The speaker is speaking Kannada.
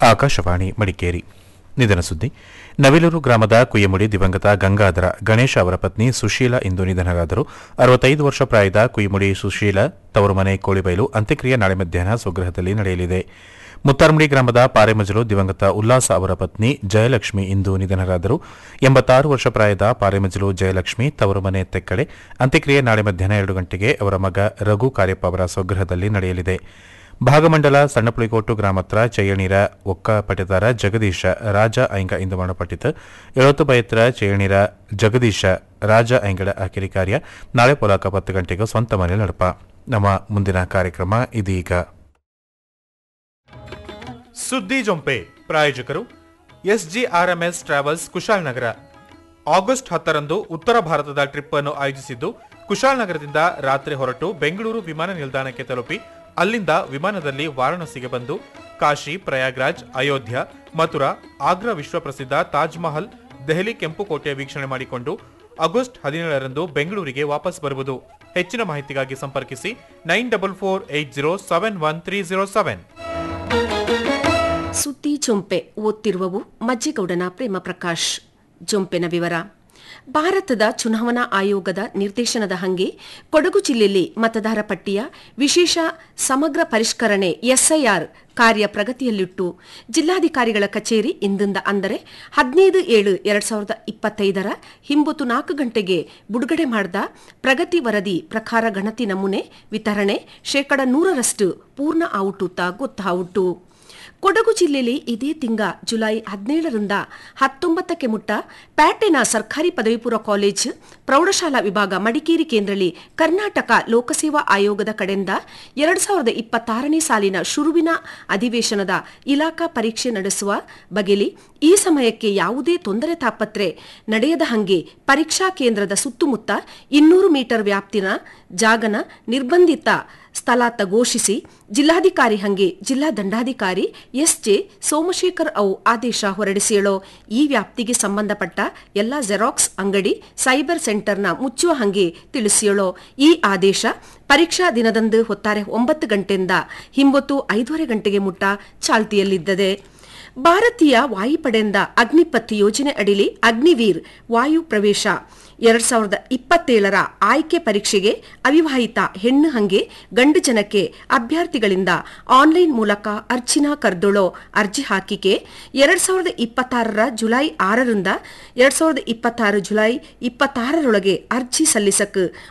ಆಕಾಶವಾಣಿ ಮಡಿಕೇರಿ ನಿಧನ ಸುದ್ದಿ ನವಿಲೂರು ಗ್ರಾಮದ ಕುಯ್ಯಮುಡಿ ದಿವಂಗತ ಗಂಗಾಧರ ಗಣೇಶ ಅವರ ಪತ್ನಿ ಸುಶೀಲ ಇಂದು ನಿಧನರಾದರು ಅರವತ್ತೈದು ವರ್ಷ ಪ್ರಾಯದ ಕುಯ್ಯಮುಡಿ ಸುಶೀಲ ತವರು ಮನೆ ಕೋಳಿಬೈಲು ಅಂತ್ಯಕ್ರಿಯೆ ನಾಳೆ ಮಧ್ಯಾಹ್ನ ಸ್ವಗೃಹದಲ್ಲಿ ನಡೆಯಲಿದೆ ಮುತ್ತಾರ್ಮುಡಿ ಗ್ರಾಮದ ಪಾರೆಮಜಲು ದಿವಂಗತ ಉಲ್ಲಾಸ ಅವರ ಪತ್ನಿ ಜಯಲಕ್ಷ್ಮಿ ಇಂದು ನಿಧನರಾದರು ಎಂಬತ್ತಾರು ವರ್ಷ ಪ್ರಾಯದ ಪಾರೆಮಜಲು ಜಯಲಕ್ಷ್ಮಿ ತವರು ಮನೆ ತೆಕ್ಕಡೆ ಅಂತ್ಯಕ್ರಿಯೆ ನಾಳೆ ಮಧ್ಯಾಹ್ನ ಎರಡು ಗಂಟೆಗೆ ಅವರ ಮಗ ರಘು ಕಾರ್ಯಪ್ಪ ಅವರ ಸ್ವಗೃಹದಲ್ಲಿ ನಡೆಯಲಿದೆ ಭಾಗಮಂಡಲ ಸಣ್ಣಪುಳಿಕೋಟು ಗ್ರಾಮತ್ರ ಚಯ್ಯಣೀರ ಒಕ್ಕ ಪಟೆದಾರ ಜಗದೀಶ ರಾಜ ಐಂಗ ಇಂದು ಮರಣಪಟ್ಟಿತು ಎಳತ್ತು ಬಯತ್ರ ಚಯ್ಯಣೀರ ಜಗದೀಶ ರಾಜ ಐಂಗಡ ಅಕಿರಿ ಕಾರ್ಯ ನಾಳೆ ಪೊಲಾಕ ಹತ್ತು ಗಂಟೆಗೆ ಸ್ವಂತ ಮನೆ ನಡಪ ನಮ್ಮ ಮುಂದಿನ ಕಾರ್ಯಕ್ರಮ ಇದೀಗ ಸುದ್ದಿ ಜೊಂಪೆ ಪ್ರಾಯೋಜಕರು ಎಸ್ಜಿಆರ್ಎಂಎಸ್ ಟ್ರಾವೆಲ್ಸ್ ಕುಶಾಲನಗರ ಆಗಸ್ಟ್ ಹತ್ತರಂದು ಉತ್ತರ ಭಾರತದ ಟ್ರಿಪ್ ಅನ್ನು ಆಯೋಜಿಸಿದ್ದು ಕುಶಾಲನಗರದಿಂದ ರಾತ್ರಿ ಹೊರಟು ಬೆಂಗಳೂರು ವಿಮಾನ ನಿಲ್ದಾಣಕ್ಕೆ ತಲುಪಿ ಅಲ್ಲಿಂದ ವಿಮಾನದಲ್ಲಿ ವಾರಾಣಸಿಗೆ ಬಂದು ಕಾಶಿ ಪ್ರಯಾಗ್ರಾಜ್ ಅಯೋಧ್ಯ ಮಥುರಾ ಆಗ್ರಾ ವಿಶ್ವಪ್ರಸಿದ್ಧ ತಾಜ್ ಮಹಲ್ ದೆಹಲಿ ಕೆಂಪುಕೋಟೆ ವೀಕ್ಷಣೆ ಮಾಡಿಕೊಂಡು ಆಗಸ್ಟ್ ಹದಿನೇಳರಂದು ಬೆಂಗಳೂರಿಗೆ ವಾಪಸ್ ಬರುವುದು ಹೆಚ್ಚಿನ ಮಾಹಿತಿಗಾಗಿ ಸಂಪರ್ಕಿಸಿ nine double four eight zero seven one three zero seven ಸುದ್ದಿ ಜೊಂಪೆ ಓದ್ತಿರುವವು ಮಜ್ಜಿಗೌಡನ ಪ್ರೇಮ ಪ್ರಕಾಶ್ ಜೊಂಪೆನ ವಿವರ ಭಾರತದ ಚುನಾವಣಾ ಆಯೋಗದ ನಿರ್ದೇಶನದ ಹಂಗೆ ಕೊಡಗು ಜಿಲ್ಲೆಯಲ್ಲಿ ಮತದಾರ ಪಟ್ಟಿಯ ವಿಶೇಷ ಸಮಗ್ರ ಪರಿಷ್ಕರಣೆ ಎಸ್ಐಆರ್ ಕಾರ್ಯ ಪ್ರಗತಿಯಲ್ಲಿಟ್ಟು ಜಿಲ್ಲಾಧಿಕಾರಿಗಳ ಕಚೇರಿ ಇಂದಿಂದ ಅಂದರೆ ಹದಿನೈದು ಏಳು ಎರಡ್ ಸಾವಿರದ ಇಪ್ಪತ್ತೈದರ ಹಿಂಬತ್ತು ನಾಲ್ಕು ಗಂಟೆಗೆ ಬಿಡುಗಡೆ ಮಾಡಿದ ಪ್ರಗತಿ ವರದಿ ಪ್ರಕಾರ ಗಣತಿ ನಮೂನೆ ವಿತರಣೆ ಶೇಕಡ ನೂರರಷ್ಟು ಪೂರ್ಣ ಆವುಟುತ್ತಾ ಗೊತ್ತಾವುಟು ಕೊಡಗು ಜಿಲ್ಲೆಯಲ್ಲಿ ಇದೇ ತಿಂಗ ಜುಲೈ ಹದಿನೇಳರಿಂದ ಹತ್ತೊಂಬತ್ತಕ್ಕೆ ಮುಟ್ಟ ಪ್ಯಾಟೆನ ಸರ್ಕಾರಿ ಪದವಿ ಪೂರ್ವ ಕಾಲೇಜ್ ಪ್ರೌಢಶಾಲಾ ವಿಭಾಗ ಮಡಿಕೇರಿ ಕೇಂದ್ರದಲ್ಲಿ ಕರ್ನಾಟಕ ಲೋಕಸೇವಾ ಆಯೋಗದ ಕಡೆಯಿಂದ ಎರಡ್ ಸಾವಿರದ ಇಪ್ಪತ್ತಾರನೇ ಸಾಲಿನ ಶುರುವಿನ ಅಧಿವೇಶನದ ಇಲಾಖಾ ಪರೀಕ್ಷೆ ನಡೆಸುವ ಬಗೆಲಿ ಈ ಸಮಯಕ್ಕೆ ಯಾವುದೇ ತೊಂದರೆ ತಾಪತ್ರೆ ನಡೆಯದ ಹಂಗೆ ಪರೀಕ್ಷಾ ಕೇಂದ್ರದ ಸುತ್ತಮುತ್ತ ಇನ್ನೂರು ಮೀಟರ್ ವ್ಯಾಪ್ತಿನ ಜಾಗನ ನಿರ್ಬಂಧಿತ ಸ್ಥಳಾತ ಘೋಷಿಸಿ ಜಿಲ್ಲಾಧಿಕಾರಿ ಹಂಗೆ ಜಿಲ್ಲಾ ದಂಡಾಧಿಕಾರಿ ಎಸ್ ಜೆ ಸೋಮಶೇಖರ್ ಅವು ಆದೇಶ ಹೊರಡಿಸಿಯಳೋ ಈ ವ್ಯಾಪ್ತಿಗೆ ಸಂಬಂಧಪಟ್ಟ ಎಲ್ಲ ಜೆರಾಕ್ಸ್ ಅಂಗಡಿ ಸೈಬರ್ ಸೆಂಟರ್ನ ಮುಚ್ಚುವ ಹಂಗೆ ತಿಳಿಸಿಯಳೋ ಈ ಆದೇಶ ಪರೀಕ್ಷಾ ದಿನದಂದು ಹೊತ್ತಾರೆ ಒಂಬತ್ತು ಗಂಟೆಯಿಂದ ಹಿಂಬತ್ತು ಐದೂವರೆ ಗಂಟೆಗೆ ಮುಟ್ಟ ಚಾಲ್ತಿಯಲ್ಲಿದ್ದದೆ ಭಾರತೀಯ ವಾಯುಪಡೆಯಿಂದ ಅಗ್ನಿಪಥ್ ಯೋಜನೆ ಅಡಿಲಿ ಅಗ್ನಿವೀರ್ ವಾಯು ಪ್ರವೇಶ ಎರಡ್ ಸಾವಿರದ ಇಪ್ಪತ್ತೇಳರ ಆಯ್ಕೆ ಪರೀಕ್ಷೆಗೆ ಅವಿವಾಹಿತ ಹೆಣ್ಣು ಹಂಗೆ ಗಂಡು ಜನಕ್ಕೆ ಅಭ್ಯರ್ಥಿಗಳಿಂದ ಆನ್ಲೈನ್ ಮೂಲಕ ಅರ್ಜಿನ ಕರ್ದೊಳೋ ಅರ್ಜಿ ಹಾಕಿಕೆ ಎರಡ್ ಸಾವಿರದ ಇಪ್ಪತ್ತಾರರ ಜುಲೈ ಆರರಿಂದ ಎರಡ್ ಸಾವಿರದ ಇಪ್ಪತ್ತಾರು ಜುಲೈ ಇಪ್ಪತ್ತಾರರೊಳಗೆ ಅರ್ಜಿ ಸಲ್ಲಿಸಕ್